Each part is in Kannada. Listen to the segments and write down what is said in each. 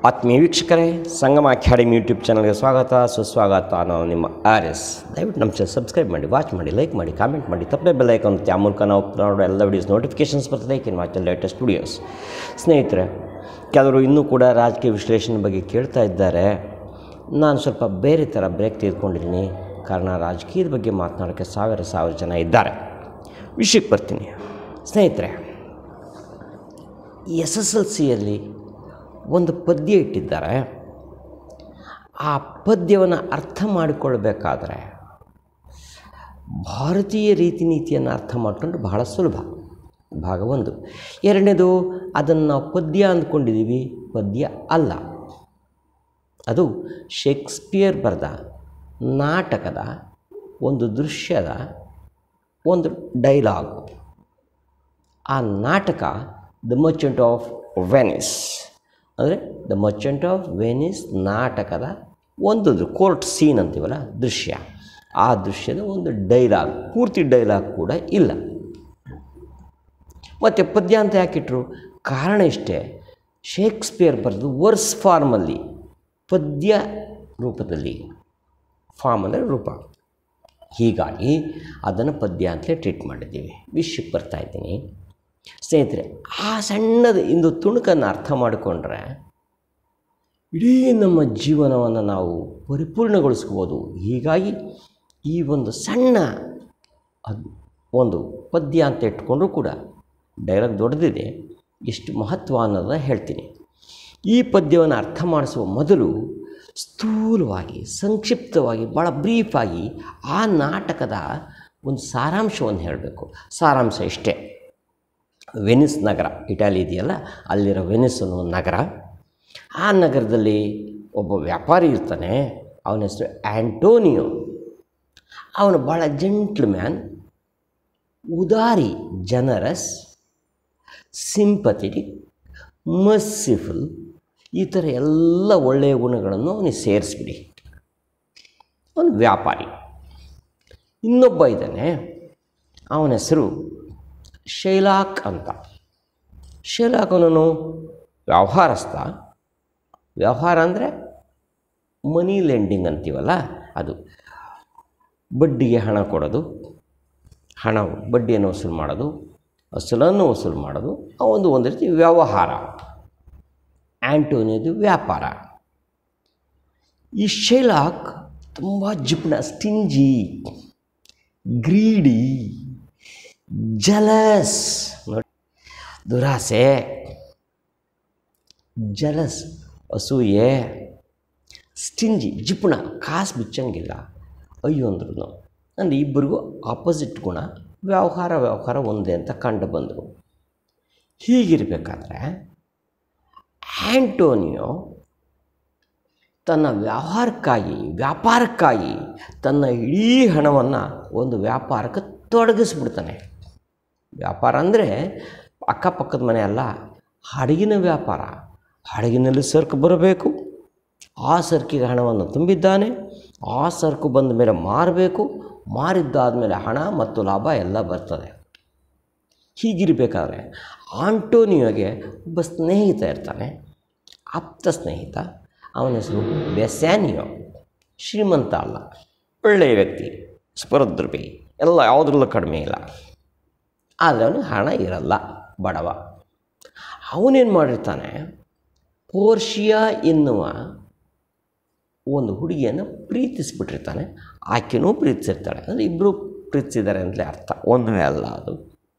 ಆತ್ಮೀಯ ವೀಕ್ಷಕರೇ ಸಂಗಮ ಅಕಾಡೆಮಿ ಯೂಟ್ಯೂಬ್ ಚಾನಲ್ಗೆ ಸ್ವಾಗತ ಸುಸ್ವಾಗತ ನಾನು ನಿಮ್ಮ ಆರ್ ಎಸ್ ದಯವಿಟ್ಟು ನಮ್ಮ ಚಾನಲ್ ಸಬ್ಸ್ಕ್ರೈಬ್ ಮಾಡಿ ವಾಚ್ ಮಾಡಿ ಲೈಕ್ ಮಾಡಿ ಕಾಮೆಂಟ್ ಮಾಡಿ ತಪ್ಪೇ ಬೆಲ್ ಐಕಾನ್ ಆ ಮೂಲಕ ನಾವು ನೋಡೋ ಎಲ್ಲ ವಿಡಿಯೋಸ್ ನೋಟಿಫಿಕೇಷನ್ಸ್ ಬರ್ತದೆ ಕೆನ್ ವಾಚ್ ಲೇಟೆಸ್ಟ್ ವಿಡಿಯೋಸ್ ಸ್ನೇಹಿತರೆ ಕೆಲವರು ಇನ್ನೂ ಕೂಡ ರಾಜಕೀಯ ವಿಶ್ಲೇಷಣೆ ಬಗ್ಗೆ ಕೇಳ್ತಾ ಇದ್ದಾರೆ ನಾನು ಸ್ವಲ್ಪ ಬೇರೆ ಥರ ಬ್ರೇಕ್ ತೆಗೆದುಕೊಂಡಿದ್ದೀನಿ ಕಾರಣ ರಾಜಕೀಯದ ಬಗ್ಗೆ ಮಾತನಾಡೋಕ್ಕೆ ಸಾವಿರ ಸಾವಿರ ಜನ ಇದ್ದಾರೆ ವಿಷಯಕ್ಕೆ ಬರ್ತೀನಿ ಸ್ನೇಹಿತರೆ ಎಸ್ ಎಸ್ ಎಲ್ ಸಿಯಲ್ಲಿ ಒಂದು ಪದ್ಯ ಇಟ್ಟಿದ್ದಾರೆ ಆ ಪದ್ಯವನ್ನು ಅರ್ಥ ಮಾಡಿಕೊಳ್ಬೇಕಾದ್ರೆ ಭಾರತೀಯ ರೀತಿ ನೀತಿಯನ್ನು ಅರ್ಥ ಮಾಡಿಕೊಂಡು ಬಹಳ ಸುಲಭ ಭಾಗ ಒಂದು ಎರಡನೇದು ಅದನ್ನು ನಾವು ಪದ್ಯ ಅಂದ್ಕೊಂಡಿದ್ದೀವಿ ಪದ್ಯ ಅಲ್ಲ ಅದು ಶೇಕ್ಸ್ಪಿಯರ್ ಬರೆದ ನಾಟಕದ ಒಂದು ದೃಶ್ಯದ ಒಂದು ಡೈಲಾಗ್ ಆ ನಾಟಕ ದ ಮರ್ಚೆಂಟ್ ಆಫ್ ವೆನಿಸ್ ಅಂದರೆ ದ ಮರ್ಚೆಂಟ್ ಆಫ್ ವೆನಿಸ್ ನಾಟಕದ ಒಂದು ಕೋರ್ಟ್ ಸೀನ್ ಅಂತೀವಲ್ಲ ದೃಶ್ಯ ಆ ದೃಶ್ಯದ ಒಂದು ಡೈಲಾಗ್ ಪೂರ್ತಿ ಡೈಲಾಗ್ ಕೂಡ ಇಲ್ಲ ಮತ್ತು ಪದ್ಯ ಅಂತ ಯಾಕಿಟ್ರು ಕಾರಣ ಇಷ್ಟೇ ಶೇಕ್ಸ್ಪಿಯರ್ ಬರೆದು ವರ್ಸ್ ಫಾರ್ಮಲ್ಲಿ ಪದ್ಯ ರೂಪದಲ್ಲಿ ಫಾರ್ಮ್ ಅಂದರೆ ರೂಪ ಹೀಗಾಗಿ ಅದನ್ನು ಪದ್ಯ ಅಂತಲೇ ಟ್ರೀಟ್ ಮಾಡಿದ್ದೀವಿ ವಿಷಯಕ್ಕೆ ಬರ್ತಾ ಇದ್ದೀನಿ ಸ್ನೇಹಿತರೆ ಆ ಸಣ್ಣದು ಇಂದು ತುಣುಕನ್ನು ಅರ್ಥ ಮಾಡಿಕೊಂಡ್ರೆ ಇಡೀ ನಮ್ಮ ಜೀವನವನ್ನು ನಾವು ಪರಿಪೂರ್ಣಗೊಳಿಸ್ಬೋದು ಹೀಗಾಗಿ ಈ ಒಂದು ಸಣ್ಣ ಅದು ಒಂದು ಪದ್ಯ ಅಂತ ಇಟ್ಕೊಂಡ್ರೂ ಕೂಡ ಡೈಲಾಗ್ ದೊಡ್ಡದಿದೆ ಎಷ್ಟು ಮಹತ್ವ ಅನ್ನೋದನ್ನ ಹೇಳ್ತೀನಿ ಈ ಪದ್ಯವನ್ನು ಅರ್ಥ ಮಾಡಿಸುವ ಮೊದಲು ಸ್ಥೂಲವಾಗಿ ಸಂಕ್ಷಿಪ್ತವಾಗಿ ಭಾಳ ಬ್ರೀಫಾಗಿ ಆ ನಾಟಕದ ಒಂದು ಸಾರಾಂಶವನ್ನು ಹೇಳಬೇಕು ಸಾರಾಂಶ ಇಷ್ಟೇ ವೆನಿಸ್ ನಗರ ಇಟಾಲಿ ಇದೆಯಲ್ಲ ಅಲ್ಲಿರೋ ವೆನಿಸ್ ಅನ್ನೋ ಒಂದು ನಗರ ಆ ನಗರದಲ್ಲಿ ಒಬ್ಬ ವ್ಯಾಪಾರಿ ಇರ್ತಾನೆ ಅವನ ಹೆಸರು ಆ್ಯಂಟೋನಿಯೋ ಅವನು ಭಾಳ ಜೆಂಟ್ಲ್ ಮ್ಯಾನ್ ಉದಾರಿ ಜನರಸ್ ಸಿಂಪಥೆಟಿಕ್ ಮರ್ಸಿಫುಲ್ ಈ ಥರ ಎಲ್ಲ ಒಳ್ಳೆಯ ಗುಣಗಳನ್ನು ಅವನಿಗೆ ಸೇರಿಸ್ಬಿಡಿ ಅವನು ವ್ಯಾಪಾರಿ ಇನ್ನೊಬ್ಬ ಇದ್ದಾನೆ ಅವನ ಹೆಸರು ಶೈಲಾಕ್ ಅಂತ ಶೈಲಾಕ್ ಅವನು ವ್ಯವಹಾರಸ್ಥ ವ್ಯವಹಾರ ಅಂದರೆ ಮನಿ ಲೆಂಡಿಂಗ್ ಅಂತೀವಲ್ಲ ಅದು ಬಡ್ಡಿಗೆ ಹಣ ಕೊಡೋದು ಹಣ ಬಡ್ಡಿಯನ್ನು ವಸೂಲು ಮಾಡೋದು ಅಸಲನ್ನು ವಸೂಲು ಮಾಡೋದು ಆ ಒಂದು ಒಂದು ರೀತಿ ವ್ಯವಹಾರ ಆ್ಯಂಟೋನಿಯದು ವ್ಯಾಪಾರ ಈ ಶೈಲಾಕ್ ತುಂಬ ಜಿಪ್ಣ ಸ್ಟಿಂಜಿ ಗ್ರೀಡಿ ಜಲಸ್ ನೋಡಿ ದುರಾಸೆ ಜಲಸ್ ಅಸೂಯೆ ಸ್ಟಿಂಜಿ ಜಿಪುಣ ಕಾಸು ಬಿಚ್ಚಂಗಿಲ್ಲ ಅಯ್ಯೋ ಅಂದ್ರು ಅಂದರೆ ಇಬ್ಬರಿಗೂ ಆಪೋಸಿಟ್ ಗುಣ ವ್ಯವಹಾರ ವ್ಯವಹಾರ ಒಂದೇ ಅಂತ ಕಂಡು ಬಂದರು ಹೀಗಿರಬೇಕಾದ್ರೆ ಆ್ಯಂಟೋನಿಯೋ ತನ್ನ ವ್ಯವಹಾರಕ್ಕಾಗಿ ವ್ಯಾಪಾರಕ್ಕಾಗಿ ತನ್ನ ಇಡೀ ಹಣವನ್ನು ಒಂದು ವ್ಯಾಪಾರಕ್ಕೆ ತೊಡಗಿಸ್ಬಿಡ್ತಾನೆ ವ್ಯಾಪಾರ ಅಂದರೆ ಅಕ್ಕಪಕ್ಕದ ಮನೆ ಅಲ್ಲ ಹಡಗಿನ ವ್ಯಾಪಾರ ಹಡಗಿನಲ್ಲಿ ಸರಕು ಬರಬೇಕು ಆ ಸರಕಿಗೆ ಹಣವನ್ನು ತುಂಬಿದ್ದಾನೆ ಆ ಸರಕು ಬಂದ ಮೇಲೆ ಮಾರಬೇಕು ಮಾರಿದ್ದಾದ ಮೇಲೆ ಹಣ ಮತ್ತು ಲಾಭ ಎಲ್ಲ ಬರ್ತದೆ ಹೀಗಿರಬೇಕಾದ್ರೆ ಆಂಟೋನಿಯೋಗೆ ಒಬ್ಬ ಸ್ನೇಹಿತ ಇರ್ತಾನೆ ಆಪ್ತ ಸ್ನೇಹಿತ ಅವನ ಹೆಸರು ಬೆಸ್ಯಾನಿಯೋ ಶ್ರೀಮಂತ ಅಲ್ಲ ಒಳ್ಳೆಯ ವ್ಯಕ್ತಿ ಸ್ಪರದ್ರಪಿ ಎಲ್ಲ ಯಾವುದ್ರಲ್ಲೂ ಕಡಿಮೆ ಇಲ್ಲ ಆದರೆ ಅವನಿಗೆ ಹಣ ಇರಲ್ಲ ಬಡವ ಅವನೇನು ಮಾಡಿರ್ತಾನೆ ಪೋರ್ಷಿಯಾ ಎನ್ನುವ ಒಂದು ಹುಡುಗಿಯನ್ನು ಪ್ರೀತಿಸ್ಬಿಟ್ಟಿರ್ತಾನೆ ಆಕೆನೂ ಪ್ರೀತಿಸಿರ್ತಾಳೆ ಅಂದರೆ ಇಬ್ಬರು ಪ್ರೀತಿಸಿದ್ದಾರೆ ಅಂತಲೇ ಅರ್ಥ ಒಂದೇ ಅಲ್ಲ ಅದು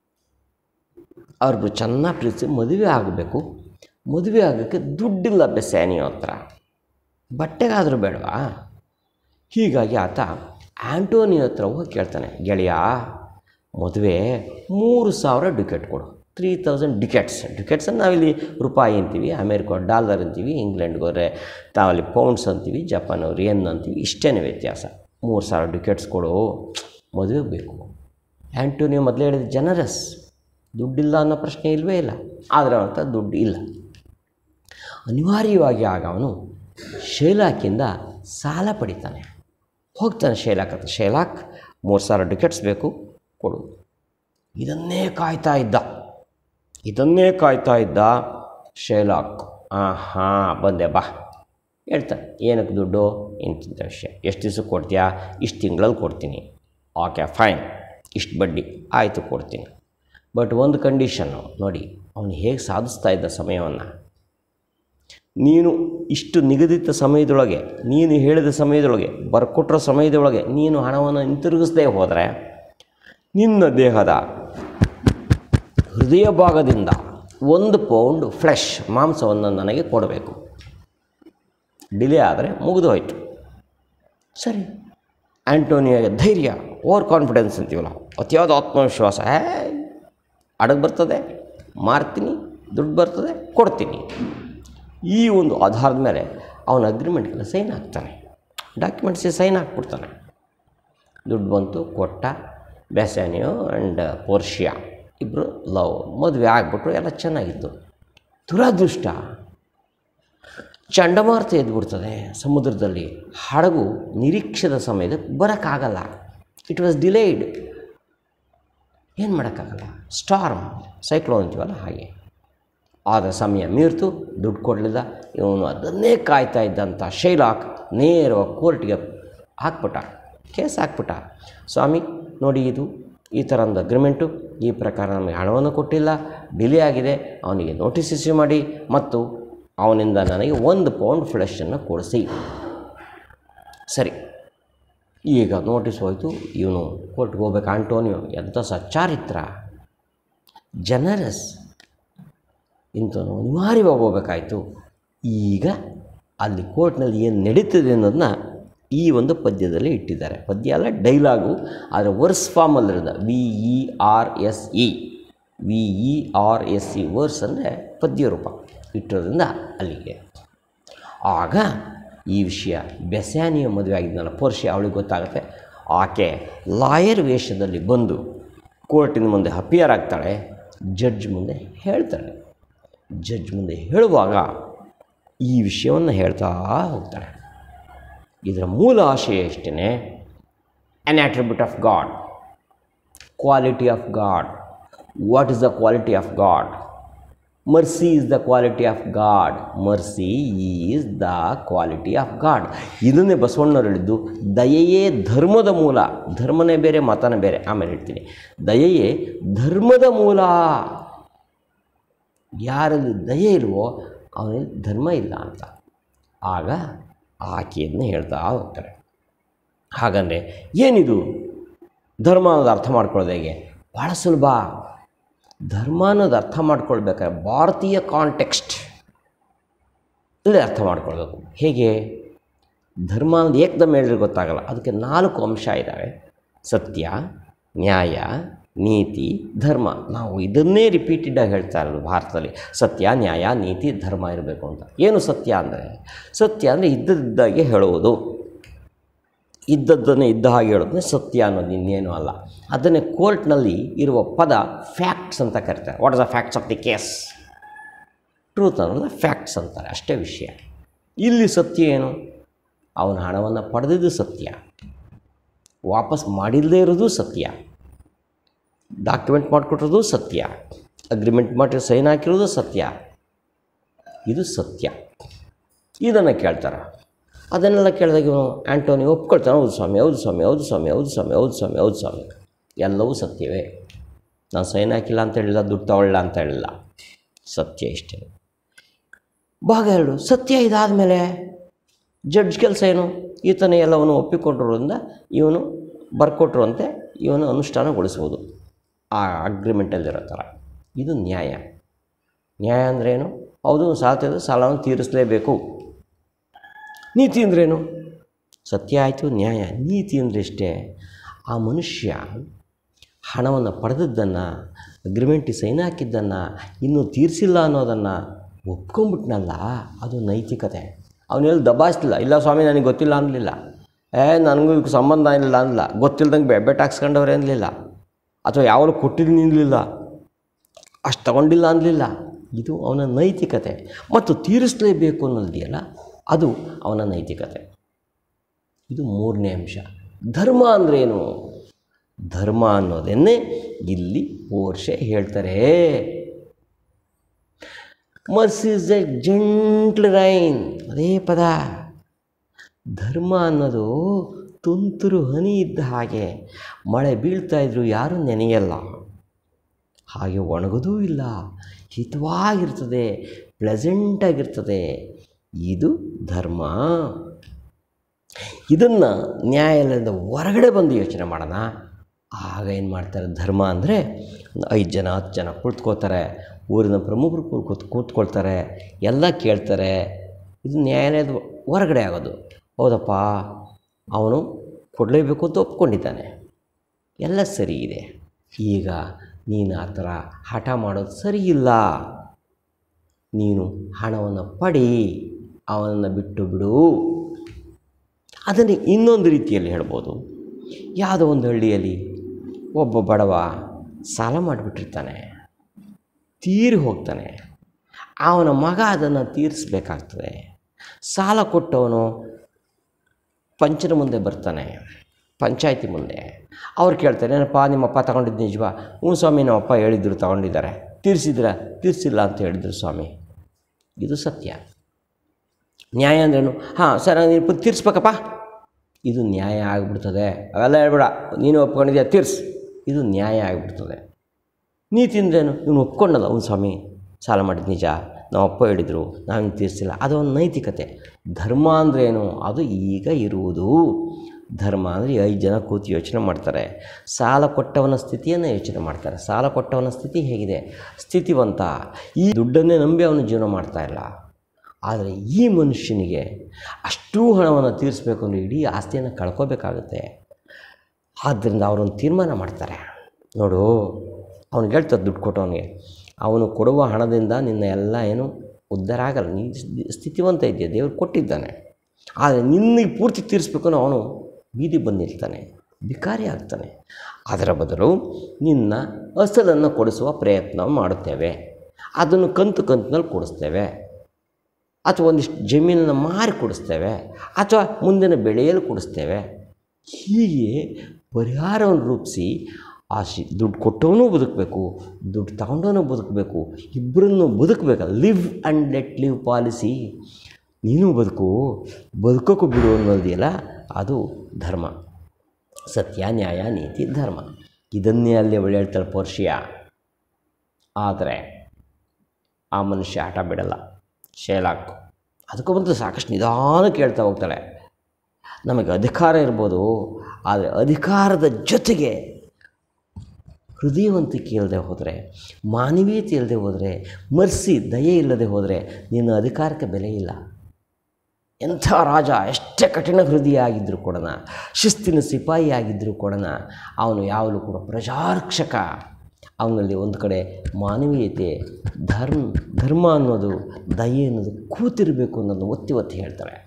ಅವ್ರಿಬ್ರು ಚೆನ್ನಾಗಿ ಪ್ರೀತಿಸಿ ಮದುವೆ ಆಗಬೇಕು ಮದುವೆ ಆಗೋಕ್ಕೆ ದುಡ್ಡಿಲ್ಲ ಬೆಸ್ಯಾನಿಯೋ ಹತ್ರ ಬಟ್ಟೆಗಾದರೂ ಬೇಡವಾ ಹೀಗಾಗಿ ಆತ ಆ್ಯಂಟೋನಿಯೋ ಹತ್ರ ಹೋಗಿ ಕೇಳ್ತಾನೆ ಗೆಳೆಯ ಮದುವೆ ಮೂರು ಸಾವಿರ ಡಿಕೆಟ್ ಕೊಡು ತ್ರೀ ತೌಸಂಡ್ ಡಿಕೆಟ್ಸ್ ಡಿಕೆಟ್ಸ್ ನಾವಿಲ್ಲಿ ರೂಪಾಯಿ ಅಂತೀವಿ ಅಮೇರಿಕ ಡಾಲರ್ ಅಂತೀವಿ ಇಂಗ್ಲೆಂಡ್ಗೆ ಹೋದರೆ ತಾವಲ್ಲಿ ಪೌಂಡ್ಸ್ ಅಂತೀವಿ ಜಪಾನವ್ರು ಏನ್ ಅಂತೀವಿ ಇಷ್ಟೇ ವ್ಯತ್ಯಾಸ ಮೂರು ಸಾವಿರ ಡಿಕೆಟ್ಸ್ ಕೊಡು ಮದುವೆ ಬೇಕು ಆ್ಯಂಟೋನಿಯೋ ಮೊದಲೇ ಹೇಳಿದ ಜನರಸ್ ದುಡ್ಡಿಲ್ಲ ಅನ್ನೋ ಪ್ರಶ್ನೆ ಇಲ್ಲವೇ ಇಲ್ಲ ಆದರೆ ಅವನ ಹತ್ರ ದುಡ್ಡು ಇಲ್ಲ ಅನಿವಾರ್ಯವಾಗಿ ಆಗ ಅವನು ಶೈಲಾಕಿಂದ ಸಾಲ ಪಡಿತಾನೆ ಹೋಗ್ತಾನೆ ಶೈಲಾಕ್ ಹತ್ರ ಶೈಲಾಕ್ ಮೂರು ಸಾವಿರ ಟಿಕೆಟ್ಸ್ ಬೇಕು ಕೊಡು ಇದನ್ನೇ ಕಾಯ್ತಾ ಇದ್ದ ಇದನ್ನೇ ಕಾಯ್ತಾ ಇದ್ದ ಶೈಲಾಕ್ ಹಾಂ ಹಾಂ ಬಂದೆ ಬಾ ಹೇಳ್ತಾನೆ ಏನಕ್ಕೆ ದುಡ್ಡು ಇಂತಿಂಥ ವಿಷಯ ಎಷ್ಟು ದಿವ್ಸಕ್ಕೆ ಕೊಡ್ತೀಯಾ ಇಷ್ಟು ತಿಂಗಳಲ್ಲಿ ಕೊಡ್ತೀನಿ ಓಕೆ ಫೈನ್ ಇಷ್ಟು ಬಡ್ಡಿ ಆಯಿತು ಕೊಡ್ತೀನಿ ಬಟ್ ಒಂದು ಕಂಡೀಷನ್ನು ನೋಡಿ ಅವನು ಹೇಗೆ ಸಾಧಿಸ್ತಾ ಇದ್ದ ಸಮಯವನ್ನು ನೀನು ಇಷ್ಟು ನಿಗದಿತ ಸಮಯದೊಳಗೆ ನೀನು ಹೇಳಿದ ಸಮಯದೊಳಗೆ ಬರ್ಕೊಟ್ಟಿರೋ ಸಮಯದೊಳಗೆ ನೀನು ಹಣವನ್ನು ಹಿಂತಿರುಗಿಸದೇ ಹೋದರೆ ನಿನ್ನ ದೇಹದ ಹೃದಯ ಭಾಗದಿಂದ ಒಂದು ಪೌಂಡ್ ಫ್ಲೆಶ್ ಮಾಂಸವನ್ನು ನನಗೆ ಕೊಡಬೇಕು ಡಿಲೇ ಆದರೆ ಮುಗಿದು ಹೋಯಿತು ಸರಿ ಆ್ಯಂಟೋನಿಯಾಗೆ ಧೈರ್ಯ ಓವರ್ ಕಾನ್ಫಿಡೆನ್ಸ್ ಅಂತೀವಲ್ಲ ಅತಿಯಾದ ಆತ್ಮವಿಶ್ವಾಸ ಹೇ ಅಡಗ ಬರ್ತದೆ ಮಾರ್ತೀನಿ ದುಡ್ಡು ಬರ್ತದೆ ಕೊಡ್ತೀನಿ ಈ ಒಂದು ಆಧಾರದ ಮೇಲೆ ಅವನ ಅಗ್ರಿಮೆಂಟ್ಗೆಲ್ಲ ಸೈನ್ ಹಾಕ್ತಾನೆ ಡಾಕ್ಯುಮೆಂಟ್ಸಿಗೆ ಸೈನ್ ಹಾಕ್ಬಿಡ್ತಾನೆ ದುಡ್ಡು ಬಂತು ಕೊಟ್ಟ ಬೆಸ್ಯಾನಿಯೋ ಆ್ಯಂಡ್ ಪೋರ್ಷಿಯಾ ಇಬ್ಬರು ಲವ್ ಮದುವೆ ಆಗ್ಬಿಟ್ರು ಎಲ್ಲ ಚೆನ್ನಾಗಿತ್ತು ದುರಾದೃಷ್ಟ ಚಂಡಮಾರುತ ಎದ್ಬಿಡ್ತದೆ ಸಮುದ್ರದಲ್ಲಿ ಹಡಗು ನಿರೀಕ್ಷಿತ ಸಮಯದಲ್ಲಿ ಬರೋಕ್ಕಾಗಲ್ಲ ಇಟ್ ವಾಸ್ ಡಿಲೇಯ್ಡ್ ಏನು ಮಾಡೋಕ್ಕಾಗಲ್ಲ ಸ್ಟಾರ್ಮ್ ಸೈಕ್ಲೋನ್ ಅಂತೀವಲ್ಲ ಹಾಗೆ ಆದ ಸಮಯ ಮೀರ್ತು ದುಡ್ಡು ಕೊಡಲಿಲ್ಲ ಇವನು ಅದನ್ನೇ ಕಾಯ್ತಾ ಇದ್ದಂಥ ಶೈಲಾಕ್ ನೇರವಾಗಿ ಕೋರ್ಟ್ಗೆ ಹಾಕ್ಬಿಟ್ಟ ಕೇಸ್ ಹಾಕ್ಬಿಟ್ಟ ಸ್ವಾಮಿ ನೋಡಿ ಇದು ಈ ಥರ ಒಂದು ಅಗ್ರಿಮೆಂಟು ಈ ಪ್ರಕಾರ ನಮಗೆ ಹಣವನ್ನು ಕೊಟ್ಟಿಲ್ಲ ಡಿಲೇ ಆಗಿದೆ ಅವನಿಗೆ ನೋಟಿಸ್ ಇಶ್ಯೂ ಮಾಡಿ ಮತ್ತು ಅವನಿಂದ ನನಗೆ ಒಂದು ಪೌಂಡ್ ಫ್ಲೆಶನ್ನು ಕೊಡಿಸಿ ಸರಿ ಈಗ ನೋಟಿಸ್ ಹೋಯಿತು ಇವನು ಕೋರ್ಟ್ಗೆ ಹೋಗ್ಬೇಕು ಆಂಟೋನಿಯೋ ಎಂಥ ಸಚ್ಚಾರಿತ್ರ ಜನರಸ್ ಇಂಥವನು ಅನಿವಾರ್ಯವಾಗಿ ಹೋಗ್ಬೇಕಾಯ್ತು ಈಗ ಅಲ್ಲಿ ಕೋರ್ಟ್ನಲ್ಲಿ ಏನು ನಡೀತದೆ ಅನ್ನೋದನ್ನ ಈ ಒಂದು ಪದ್ಯದಲ್ಲಿ ಇಟ್ಟಿದ್ದಾರೆ ಪದ್ಯ ಅಲ್ಲ ಡೈಲಾಗು ಆದರೆ ವರ್ಸ್ ಫಾರ್ಮಲ್ಲಿರೋದು V E R S E V E R S E verse ಅಂದರೆ ಪದ್ಯ ರೂಪ ಇಟ್ಟಿರೋದ್ರಿಂದ ಅಲ್ಲಿಗೆ ಆಗ ಈ ವಿಷಯ ಬೆಸ್ಯಾನಿಯ ಮದುವೆ ಆಗಿದ್ನಲ್ಲ ಪೋರ್ಷಿ ಅವಳಿಗೆ ಗೊತ್ತಾಗುತ್ತೆ ಆಕೆ ಲಾಯರ್ ವೇಷದಲ್ಲಿ ಬಂದು ಕೋರ್ಟಿನ ಮುಂದೆ ಅಪಿಯರ್ ಆಗ್ತಾಳೆ ಜಡ್ಜ್ ಮುಂದೆ ಹೇಳ್ತಾಳೆ ಜಡ್ಜ್ ಮುಂದೆ ಹೇಳುವಾಗ ಈ ವಿಷಯವನ್ನು ಹೇಳ್ತಾ ಹೋಗ್ತಾಳೆ ಇದರ ಮೂಲ ಆಶಯ ಎಷ್ಟೇ an attribute of God quality of God what is the quality of God mercy is the quality of God mercy is the quality of God ಇದನ್ನೇ ಬಸವಣ್ಣವ್ರು ಹೇಳಿದ್ದು ದಯೆಯೇ ಧರ್ಮದ ಮೂಲ ಧರ್ಮನೇ ಬೇರೆ ಮತನೇ ಬೇರೆ ಆಮೇಲೆ ಹೇಳ್ತೀನಿ ದಯೆಯೇ ಧರ್ಮದ ಮೂಲ ಯಾರಲ್ಲಿ ದಯೆ ಇಲ್ವೋ ಅವನಲ್ಲಿ ಧರ್ಮ ಇಲ್ಲ ಅಂತ ಆಗ ಆಕೆಯನ್ನು ಹೇಳ್ತಾ ಹೋಗ್ತಾರೆ ಹಾಗಂದರೆ ಏನಿದು ಧರ್ಮ ಅನ್ನೋದು ಅರ್ಥ ಮಾಡ್ಕೊಳ್ಳೋದು ಹೇಗೆ ಭಾಳ ಸುಲಭ ಧರ್ಮ ಅನ್ನೋದು ಅರ್ಥ ಮಾಡ್ಕೊಳ್ಬೇಕಾದ್ರೆ ಭಾರತೀಯ ಕಾಂಟೆಕ್ಸ್ಟ್ ಇಲ್ಲಿ ಅರ್ಥ ಮಾಡ್ಕೊಳ್ಬೇಕು ಹೇಗೆ ಧರ್ಮ ಅನ್ನೋದು ಏಕದಮ್ ಹೇಳಿದ್ರೆ ಗೊತ್ತಾಗಲ್ಲ ಅದಕ್ಕೆ ನಾಲ್ಕು ಅಂಶ ಇದ್ದಾವೆ ಸತ್ಯ ನ್ಯಾಯ ನೀತಿ ಧರ್ಮ ನಾವು ಇದನ್ನೇ ರಿಪೀಟೆಡಾಗಿ ಹೇಳ್ತಾ ಇರೋದು ಭಾರತದಲ್ಲಿ ಸತ್ಯ ನ್ಯಾಯ ನೀತಿ ಧರ್ಮ ಇರಬೇಕು ಅಂತ ಏನು ಸತ್ಯ ಅಂದರೆ ಸತ್ಯ ಅಂದರೆ ಇದ್ದದ್ದಾಗೆ ಹೇಳುವುದು ಇದ್ದದ್ದನ್ನೇ ಇದ್ದ ಹಾಗೆ ಹೇಳೋದನ್ನೇ ಸತ್ಯ ಅನ್ನೋದು ಇನ್ನೇನು ಅಲ್ಲ ಅದನ್ನೇ ಕೋರ್ಟ್ನಲ್ಲಿ ಇರುವ ಪದ ಫ್ಯಾಕ್ಟ್ಸ್ ಅಂತ ಕರೀತಾರೆ what is the facts of the case truth ಅನ್ನೋದು ಫ್ಯಾಕ್ಟ್ಸ್ ಅಂತಾರೆ ಅಷ್ಟೇ ವಿಷಯ ಇಲ್ಲಿ ಸತ್ಯ ಏನು ಅವನ ಹಣವನ್ನು ಪಡೆದಿದ್ದು ಸತ್ಯ ವಾಪಸ್ ಮಾಡಿಲ್ಲದೇ ಇರೋದು ಸತ್ಯ ಡಾಕ್ಯುಮೆಂಟ್ ಮಾಡಿಕೊಟ್ಟಿರೋದು ಸತ್ಯ ಅಗ್ರಿಮೆಂಟ್ ಮಾಡಿ ಸೈನ್ ಹಾಕಿರೋದು ಸತ್ಯ ಇದು ಸತ್ಯ ಇದನ್ನು ಕೇಳ್ತಾರೆ ಅದನ್ನೆಲ್ಲ ಕೇಳಿದಾಗ ಇವನು ಆ್ಯಂಟೋನಿ ಒಪ್ಕೊಳ್ತಾನೆ ಹೌದು ಸ್ವಾಮಿ ಹೌದು ಸ್ವಾಮಿ ಹೌದು ಸ್ವಾಮಿ ಹೌದು ಸ್ವಾಮಿ ಹೌದು ಸ್ವಾಮಿ ಹೌದು ಸ್ವಾಮಿ ಎಲ್ಲವೂ ಸತ್ಯವೇ ನಾನು ಸೈನ್ ಹಾಕಿಲ್ಲ ಅಂತ ಹೇಳಿಲ್ಲ ದುಡ್ಡು ತಗೊಳ್ಳ ಅಂತ ಹೇಳಿಲ್ಲ ಸತ್ಯ ಇಷ್ಟೇ ಭಾಗ ಎರಡು ಸತ್ಯ ಇದಾದ ಮೇಲೆ ಜಡ್ಜ್ ಕೆಲಸ ಏನು ಈತನ ಎಲ್ಲವನ್ನು ಒಪ್ಪಿಕೊಂಡಿರೋದ್ರಿಂದ ಇವನು ಬರ್ಕೊಟ್ರುವಂತೆ ಇವನು ಅನುಷ್ಠಾನಗೊಳಿಸ್ಬೋದು ಆ ಅಗ್ರಿಮೆಂಟಲ್ಲಿರೋ ಥರ ಇದು ನ್ಯಾಯ ನ್ಯಾಯ ಅಂದ್ರೇನು ಹೌದು ಸಾಲ ತೆಗೆದು ಸಾಲವನ್ನು ತೀರಿಸಲೇಬೇಕು ನೀತಿ ಅಂದ್ರೇನು ಸತ್ಯ ಆಯಿತು ನ್ಯಾಯ ನೀತಿ ಅಂದರೆ ಇಷ್ಟೇ ಆ ಮನುಷ್ಯ ಹಣವನ್ನು ಪಡೆದದ್ದನ್ನು ಅಗ್ರಿಮೆಂಟಿಗೆ ಸೈನ್ ಹಾಕಿದ್ದನ್ನು ಇನ್ನೂ ತೀರಿಸಿಲ್ಲ ಅನ್ನೋದನ್ನು ಒಪ್ಕೊಂಬಿಟ್ನಲ್ಲ ಅದು ನೈತಿಕತೆ ಅವನೆಲ್ಲಿ ದಬಾಯಿಸ್ಲಿಲ್ಲ ಇಲ್ಲ ಸ್ವಾಮಿ ನನಗೆ ಗೊತ್ತಿಲ್ಲ ಅನ್ನಲಿಲ್ಲ ಏ ನನಗೂ ಇದಕ್ಕೆ ಸಂಬಂಧ ಇಲ್ಲ ಅನ್ನಲ್ಲ ಗೊತ್ತಿಲ್ದಂಗೆ ಬೆ ಬೆಟ್ ಹಾಕ್ಸ್ಕೊಂಡವ್ರೆ ಅನ್ನಲಿಲ್ಲ ಅಥವಾ ಯಾವಾಗಲೂ ಕೊಟ್ಟಿದ್ದು ನಿಲ್ಲಲಿಲ್ಲ ಅಷ್ಟು ತಗೊಂಡಿಲ್ಲ ಅನ್ನಲಿಲ್ಲ ಇದು ಅವನ ನೈತಿಕತೆ ಮತ್ತು ತೀರಿಸಲೇಬೇಕು ಅನ್ನೋದಿದೆಯಲ್ಲ ಅದು ಅವನ ನೈತಿಕತೆ ಇದು ಮೂರನೇ ಅಂಶ ಧರ್ಮ ಅಂದ್ರೇನು ಧರ್ಮ ಅನ್ನೋದನ್ನೇ ಇಲ್ಲಿ ಪೋರ್ಷೆ ಹೇಳ್ತಾರೆ mercy is a gentle rain ಅದೇ ಪದ ಧರ್ಮ ಅನ್ನೋದು ತುಂತುರು ಹನಿ ಇದ್ದ ಹಾಗೆ ಮಳೆ ಬೀಳ್ತಾ ಇದ್ರು ಯಾರೂ ನೆನೆಯಲ್ಲ ಹಾಗೆ ಒಣಗೋದೂ ಇಲ್ಲ ಹಿತವಾಗಿರ್ತದೆ ಪ್ಲೆಸೆಂಟಾಗಿರ್ತದೆ ಇದು ಧರ್ಮ ಇದನ್ನು ನ್ಯಾಯಾಲಯದ ಹೊರಗಡೆ ಬಂದು ಯೋಚನೆ ಮಾಡೋಣ ಆಗ ಏನು ಮಾಡ್ತಾರೆ ಧರ್ಮ ಅಂದರೆ ಐದು ಜನ ಹತ್ತು ಜನ ಕುಳಿತುಕೋತಾರೆ ಊರಿನ ಪ್ರಮುಖರು ಕೂತ್ ಕೂತ್ಕೊಳ್ತಾರೆ ಎಲ್ಲ ಕೇಳ್ತಾರೆ ಇದು ನ್ಯಾಯಾಲಯದ ಹೊರಗಡೆ ಆಗೋದು ಹೌದಪ್ಪ ಅವನು ಕೊಡಲೇಬೇಕು ಅಂತ ಒಪ್ಕೊಂಡಿದ್ದಾನೆ ಎಲ್ಲ ಸರಿ ಇದೆ ಈಗ ನೀನು ಆ ಥರ ಹಠ ಮಾಡೋದು ಸರಿ ಇಲ್ಲ ನೀನು ಹಣವನ್ನು ಪಡಿ ಅವನನ್ನು ಬಿಟ್ಟು ಬಿಡು ಅದನ್ನು ಇನ್ನೊಂದು ರೀತಿಯಲ್ಲಿ ಹೇಳ್ಬೋದು ಯಾವುದೋ ಒಂದು ಹಳ್ಳಿಯಲ್ಲಿ ಒಬ್ಬ ಬಡವ ಸಾಲ ಮಾಡಿಬಿಟ್ಟಿರ್ತಾನೆ ತೀರಿ ಹೋಗ್ತಾನೆ ಅವನ ಮಗ ಅದನ್ನು ತೀರಿಸ್ಬೇಕಾಗ್ತದೆ ಸಾಲ ಕೊಟ್ಟವನು ಪಂಚನ ಮುಂದೆ ಬರ್ತಾನೆ ಪಂಚಾಯತಿ ಮುಂದೆ ಅವ್ರು ಕೇಳ್ತಾರೆ ಏನಪ್ಪ ನಿಮ್ಮಪ್ಪ ತಗೊಂಡಿದ್ದು ನಿಜವಾ ಹ್ಞೂ ಸ್ವಾಮಿ ನಮ್ಮಪ್ಪ ಹೇಳಿದ್ರು ತಗೊಂಡಿದ್ದಾರೆ ತೀರಿಸಿದ್ರ ತೀರಿಸಿಲ್ಲ ಅಂತ ಹೇಳಿದ್ರು ಸ್ವಾಮಿ ಇದು ಸತ್ಯ ನ್ಯಾಯ ಅಂದ್ರೇನು ಹಾಂ ಸರ್ ನೀನು ತೀರಿಸ್ಬೇಕಪ್ಪ ಇದು ನ್ಯಾಯ ಆಗಿಬಿಡ್ತದೆ ಅವೆಲ್ಲ ಹೇಳ್ಬೇಡ ನೀನು ಒಪ್ಕೊಂಡಿದ್ಯಾ ತೀರ್ಸು ಇದು ನ್ಯಾಯ ಆಗಿಬಿಡ್ತದೆ ನೀತಿ ಅಂದ್ರೇನು ಇವನು ಒಪ್ಕೊಂಡಲ್ಲ ಅವ್ನು ಸ್ವಾಮಿ ಸಾಲ ಮಾಡಿದ್ದು ನಿಜ ನಮ್ಮ ಅಪ್ಪ ಹೇಳಿದರು ನಾನು ತೀರಿಸಿಲ್ಲ ಅದು ಒಂದು ನೈತಿಕತೆ ಧರ್ಮ ಅಂದ್ರೇನು ಅದು ಈಗ ಇರುವುದು ಧರ್ಮ ಅಂದರೆ ಐದು ಜನ ಕೂತು ಯೋಚನೆ ಮಾಡ್ತಾರೆ ಸಾಲ ಕೊಟ್ಟವನ ಸ್ಥಿತಿಯನ್ನು ಯೋಚನೆ ಮಾಡ್ತಾರೆ ಸಾಲ ಕೊಟ್ಟವನ ಸ್ಥಿತಿ ಹೇಗಿದೆ ಸ್ಥಿತಿವಂತ ಈ ದುಡ್ಡನ್ನೇ ನಂಬಿ ಅವನು ಜೀವನ ಮಾಡ್ತಾ ಇಲ್ಲ ಆದರೆ ಈ ಮನುಷ್ಯನಿಗೆ ಅಷ್ಟೂ ಹಣವನ್ನು ತೀರಿಸ್ಬೇಕು ಅಂದರೆ ಇಡೀ ಆಸ್ತಿಯನ್ನು ಕಳ್ಕೋಬೇಕಾಗುತ್ತೆ ಆದ್ದರಿಂದ ಅವರೊಂದು ತೀರ್ಮಾನ ಮಾಡ್ತಾರೆ ನೋಡು ಅವ್ನಿಗೆ ಹೇಳ್ತಾರೆ ದುಡ್ಡು ಕೊಟ್ಟವನಿಗೆ ಅವನು ಕೊಡುವ ಹಣದಿಂದ ನಿನ್ನ ಎಲ್ಲ ಏನು ಉದ್ಧಾರ ಆಗಲ್ಲ ನೀನು ಸ್ಥಿತಿವಂತ ಇದೆಯಾ ದೇವರು ಕೊಟ್ಟಿದ್ದಾನೆ ಆದರೆ ನಿನ್ನಿಗೆ ಪೂರ್ತಿ ತೀರಿಸ್ಬೇಕು ಅನ್ನೋ ಅವನು ಬೀದಿ ಬಂದು ನಿಲ್ತಾನೆ ಭಿಕಾರಿ ಆಗ್ತಾನೆ ಅದರ ಬದಲು ನಿನ್ನ ಅಸಲನ್ನು ಕೊಡಿಸುವ ಪ್ರಯತ್ನ ಮಾಡುತ್ತೇವೆ ಅದನ್ನು ಕಂತು ಕಂತಿನಲ್ಲಿ ಕೊಡಿಸ್ತೇವೆ ಅಥವಾ ಒಂದಿಷ್ಟು ಜಮೀನನ್ನು ಮಾರಿ ಕೊಡಿಸ್ತೇವೆ ಅಥವಾ ಮುಂದಿನ ಬೆಳೆಯಲು ಕೊಡಿಸ್ತೇವೆ ಹೀಗೆ ಪರಿಹಾರವನ್ನು ರೂಪಿಸಿ ಆ ಶಿ ದುಡ್ಡು ಕೊಟ್ಟವನು ಬದುಕಬೇಕು ದುಡ್ಡು ತಗೊಂಡವನು ಬದುಕಬೇಕು ಇಬ್ಬರನ್ನು ಬದುಕಬೇಕಲ್ಲ live and let live policy ನೀನು ಬದುಕು ಬದುಕೋಕ್ಕೂ ಬಿಡು ಅನ್ನೋದಿದೆಯಲ್ಲ ಅದು ಧರ್ಮ ಸತ್ಯ ನ್ಯಾಯ ನೀತಿ ಧರ್ಮ ಇದನ್ನೇ ಅಲ್ಲಿ ಒಳ್ಳೆ ಹೇಳ್ತಾಳೆ ಪೋರ್ಷಿಯ ಆದರೆ ಆ ಮನುಷ್ಯ ಆಟ ಬಿಡಲ್ಲ ಶೇಲಾಕ್ ಅದಕ್ಕೂ ಬಂದು ಸಾಕಷ್ಟು ನಿಧಾನ ಕೇಳ್ತಾ ಹೋಗ್ತಾಳೆ ನಮಗೆ ಅಧಿಕಾರ ಇರ್ಬೋದು ಆದರೆ ಅಧಿಕಾರದ ಜೊತೆಗೆ ಹೃದಯವಂತಿಕೆ ಇಲ್ಲದೆ ಹೋದರೆ ಮಾನವೀಯತೆ ಇಲ್ಲದೆ ಹೋದರೆ ಮರ್ಸಿ ದಯೆ ಇಲ್ಲದೆ ಹೋದರೆ ನಿನ್ನ ಅಧಿಕಾರಕ್ಕೆ ಬೆಲೆ ಇಲ್ಲ ಎಂಥ ರಾಜ ಎಷ್ಟೇ ಕಠಿಣ ಹೃದಯ ಆಗಿದ್ದರೂ ಕೂಡ ಶಿಸ್ತಿನ ಸಿಪಾಯಿ ಆಗಿದ್ದರೂ ಕೂಡ ಅವನು ಯಾವಾಗಲೂ ಕೂಡ ಪ್ರಜಾರಕ್ಷಕ ಅವನಲ್ಲಿ ಒಂದು ಕಡೆ ಮಾನವೀಯತೆ ಧರ್ಮ ಧರ್ಮ ಅನ್ನೋದು ದಯೆ ಅನ್ನೋದು ಕೂತಿರಬೇಕು ಅನ್ನೋದು ಒತ್ತಿ ಒತ್ತಿ ಹೇಳ್ತಾಳೆ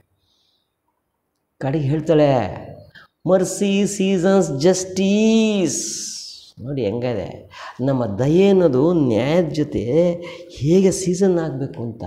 ಕಡೆಗೆ ಹೇಳ್ತಾಳೆ ಮರ್ಸಿ ಸೀಸನ್ಸ್ ಜಸ್ಟೀಸ್ ನೋಡಿ ಹೆಂಗಿದೆ ನಮ್ಮ ದಯೆ ಅನ್ನೋದು ನ್ಯಾಯದ ಜೊತೆ ಹೇಗೆ ಸೀಸನ್ ಆಗಬೇಕು ಅಂತ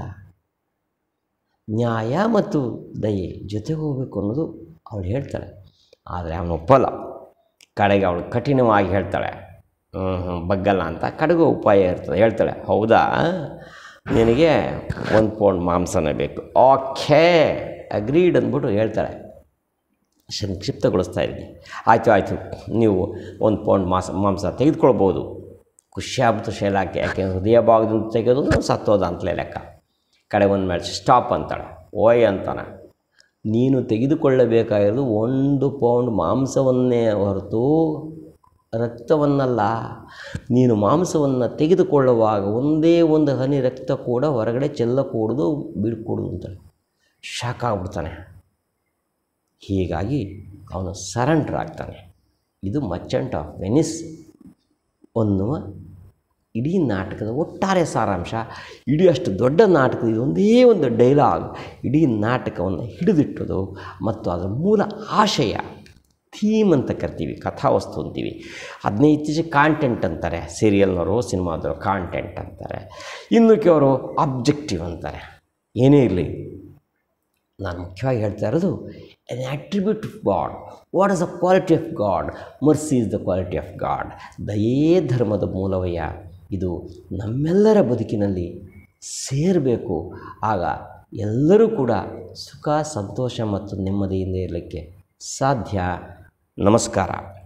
ನ್ಯಾಯ ಮತ್ತು ದಯೆ ಜೊತೆಗೆ ಹೋಗಬೇಕು ಅನ್ನೋದು ಅವಳು ಹೇಳ್ತಾಳೆ ಆದರೆ ಅವನು ಒಪ್ಪಲ್ಲ ಕಡೆಗೆ ಅವಳು ಕಠಿಣವಾಗಿ ಹೇಳ್ತಾಳೆ ಹ್ಞೂ ಹ್ಞೂ ಬಗ್ಗಲ್ಲ ಅಂತ ಕಡೆಗೂ ಉಪಾಯ ಇರ್ತದೆ ಹೇಳ್ತಾಳೆ ಹೌದಾ ನಿನಗೆ ಒಂದು ಪೌಂಡ್ ಮಾಂಸನೇ ಬೇಕು ಓಕೆ ಅಗ್ರೀಡ್ ಅಂದ್ಬಿಟ್ಟು ಹೇಳ್ತಾಳೆ ಸಂಕ್ಷಿಪ್ತಗೊಳಿಸ್ತಾ ಇದ್ದೀನಿ ಆಯಿತು ಆಯಿತು ನೀವು ಒಂದು ಪೌಂಡ್ ಮಾಂಸ ಮಾಂಸ ತೆಗೆದುಕೊಳ್ಬೋದು ಖುಷಿ ಆಗ್ಬಿಟ್ಟು ಶೇಲಾಕೆ ಯಾಕೆ ಹೃದಯ ಭಾಗದಿಂದ ತೆಗೆದು ಸತ್ತೋದ ಅಂತಲೇ ಲೆಕ್ಕ ಕಡೆ ಒಂದು ಮ್ಯಾಚ್ ಸ್ಟಾಪ್ ಅಂತಾಳೆ ಓಯ್ ಅಂತಾನೆ ನೀನು ತೆಗೆದುಕೊಳ್ಳಬೇಕಾಗಿರೋದು ಒಂದು ಪೌಂಡ್ ಮಾಂಸವನ್ನೇ ಹೊರತು ರಕ್ತವನ್ನಲ್ಲ ನೀನು ಮಾಂಸವನ್ನು ತೆಗೆದುಕೊಳ್ಳುವಾಗ ಒಂದೇ ಒಂದು ಹನಿ ರಕ್ತ ಕೂಡ ಹೊರಗಡೆ ಚೆಲ್ಲಕೂಡದು ಬಿಡ್ಕೊಡು ಅಂತಾಳೆ ಶಾಕ್ ಆಗ್ಬಿಡ್ತಾನೆ ಹೀಗಾಗಿ ಅವನು ಸರೆಂಡರ್ ಆಗ್ತಾನೆ ಇದು ಮರ್ಚೆಂಟ್ ಆಫ್ ವೆನಿಸ್ ಅನ್ನುವ ಇಡೀ ನಾಟಕದ ಒಟ್ಟಾರೆ ಸಾರಾಂಶ ಇಡೀ ಅಷ್ಟು ದೊಡ್ಡ ನಾಟಕದ ಇದೊಂದೇ ಒಂದು ಡೈಲಾಗ್ ಇಡೀ ನಾಟಕವನ್ನು ಹಿಡಿದಿಟ್ಟೋದು ಮತ್ತು ಅದರ ಮೂಲ ಆಶಯ ಥೀಮ್ ಅಂತ ಕರಿತೀವಿ ಕಥಾವಸ್ತು ಅಂತೀವಿ ಅದನ್ನೇ ಇತ್ತೀಚೆಗೆ ಕಾಂಟೆಂಟ್ ಅಂತಾರೆ ಸೀರಿಯಲ್ನವರು ಸಿನಿಮಾದವರು ಕಾಂಟೆಂಟ್ ಅಂತಾರೆ ಇನ್ನು ಕೆಲವರು ಅಬ್ಜೆಕ್ಟಿವ್ ಅಂತಾರೆ ಏನೇ ಇರಲಿ ನಾನು ಮುಖ್ಯವಾಗಿ ಹೇಳ್ತಾ ಇರೋದು an attribute of God what is the quality of God mercy is the quality of God ದಯೇ ಧರ್ಮದ ಮೂಲವಯ್ಯ ಇದು ನಮ್ಮೆಲ್ಲರ ಬದುಕಿನಲ್ಲಿ ಸೇರಬೇಕು ಆಗ ಎಲ್ಲರೂ ಕೂಡ ಸುಖ ಸಂತೋಷ ಮತ್ತು ನೆಮ್ಮದಿಯಿಂದ ಇರಲಿಕ್ಕೆ ಸಾಧ್ಯ ನಮಸ್ಕಾರ